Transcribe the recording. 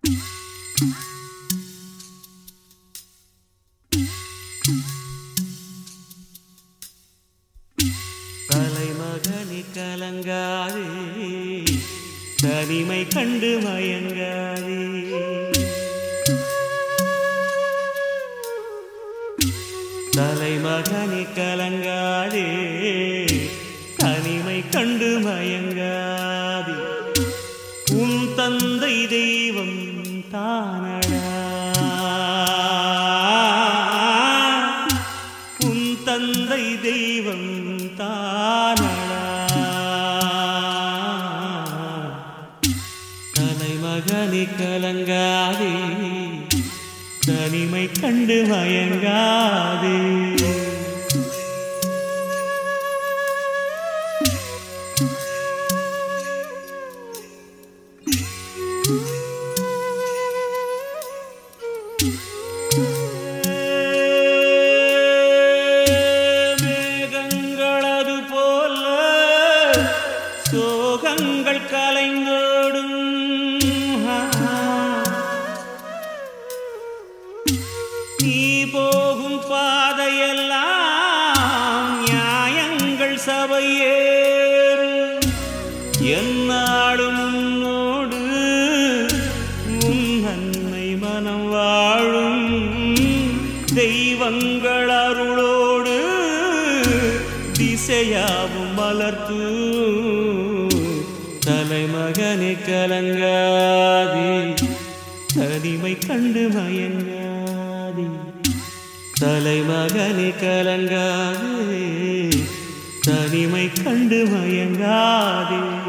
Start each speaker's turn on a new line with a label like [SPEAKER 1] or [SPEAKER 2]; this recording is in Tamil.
[SPEAKER 1] தலைமகனி கலங்காதே தனிமை கண்டு மயங்காதே தலைமகனி கலங்காதே தனிமை கண்டு மயங்காதே உன் தந்தை தெய்வம் தானடா உன் தந்தை தெய்வம் தானடா தலைமகனி கலங்காதே தனிமை கண்டு மயங்காதே மேகங்களது போல சோகங்கள் கலைந்தோடும் நீ போகும் பாதையெல்லாம் நியாயங்கள் சபையேறு என்னாடும் உன்னோடு உன் அன்னை மனம் வாழும் தெய்வங்கள் அருளோடு திசையாவும் மலர்த்து தலைமகனை கலங்காதே தனிமை கண்டு மயங்காதே தலைமகனை கலங்காதே தனிமை கண்டு மயங்காதே